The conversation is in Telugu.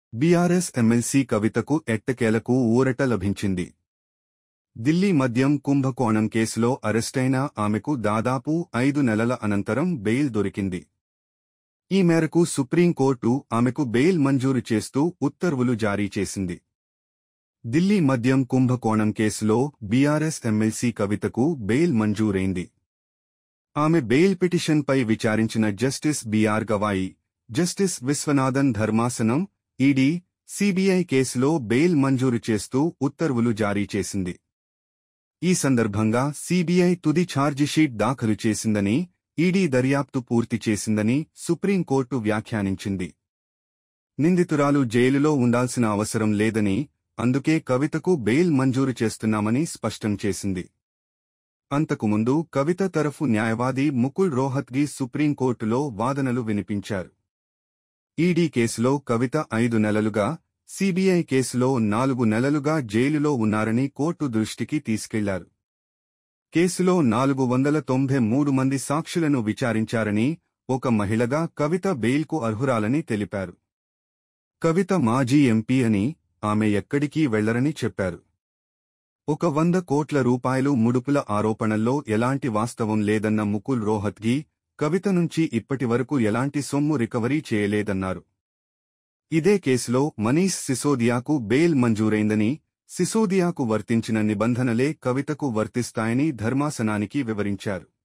బీఆర్ఎస్ ఎమ్మెల్సీ కవితకు ఎట్టకేలకు ఊరట లభించింది ఢిల్లీ మద్యం కుంభకోణం కేసులో అరెస్టైన ఆమెకు దాదాపు ఐదు నెలల అనంతరం బెయిల్ దొరికింది ఈ మేరకు సుప్రీంకోర్టు ఆమెకు బెయిల్ మంజూరు చేస్తూ ఉత్తర్వులు జారీ చేసింది ఢిల్లీ మద్యం కుంభకోణం కేసులో బీఆర్ఎస్ ఎమ్మెల్సీ కవితకు బెయిల్ మంజూరైంది ఆమె బెయిల్ పిటిషన్పై విచారించిన justice B R Gavai justice Viswanathan ధర్మాసనం ఈడీ సిబిఐ కేసులో బెయిల్ మంజూరు చేస్తూ ఉత్తర్వులు జారీ చేసింది ఈ సందర్భంగా సిబిఐ తుది ఛార్జిషీట్ దాఖలు చేసిందని ఈడీ దర్యాప్తు పూర్తి చేసిందని సుప్రీంకోర్టు వ్యాఖ్యానించింది నిందితురాలు జైలులో ఉండాల్సిన అవసరం లేదని అందుకే కవితకు బెయిల్ మంజూరు చేస్తున్నామని స్పష్టం చేసింది అంతకుముందు కవిత తరఫు న్యాయవాది ముకుల్ రోహత్గి సుప్రీంకోర్టులో వాదనలు వినిపించారు ఈడీ కేసులో కవిత ఐదు నెలలుగా సిబిఐ కేసులో నాలుగు నెలలుగా జైలులో ఉన్నారని కోర్టు దృష్టికి తీసుకెళ్లారు కేసులో నాలుగు వందల తొంభై మూడు మంది సాక్షులను విచారించారని ఒక మహిళగా కవిత బెయిల్కు అర్హురాలని తెలిపారు కవిత మాజీ ఎంపీ అని ఆమె ఎక్కడికీ వెళ్లరని చెప్పారు ఒక వంద కోట్ల రూపాయలు ముడుపుల ఆరోపణల్లో ఎలాంటి వాస్తవం లేదన్న ముకుల్ రోహత్గి కవిత నుంచి ఇప్పటివరకు ఎలాంటి సొమ్ము రికవరీ చేయలేదన్నారు ఇదే కేసులో మనీష్ సిసోదియాకు బెయిల్ మంజూరైందని సిసోదియాకు వర్తించిన నిబంధనలే కవితకు వర్తిస్తాయని ధర్మాసనానికి వివరించారు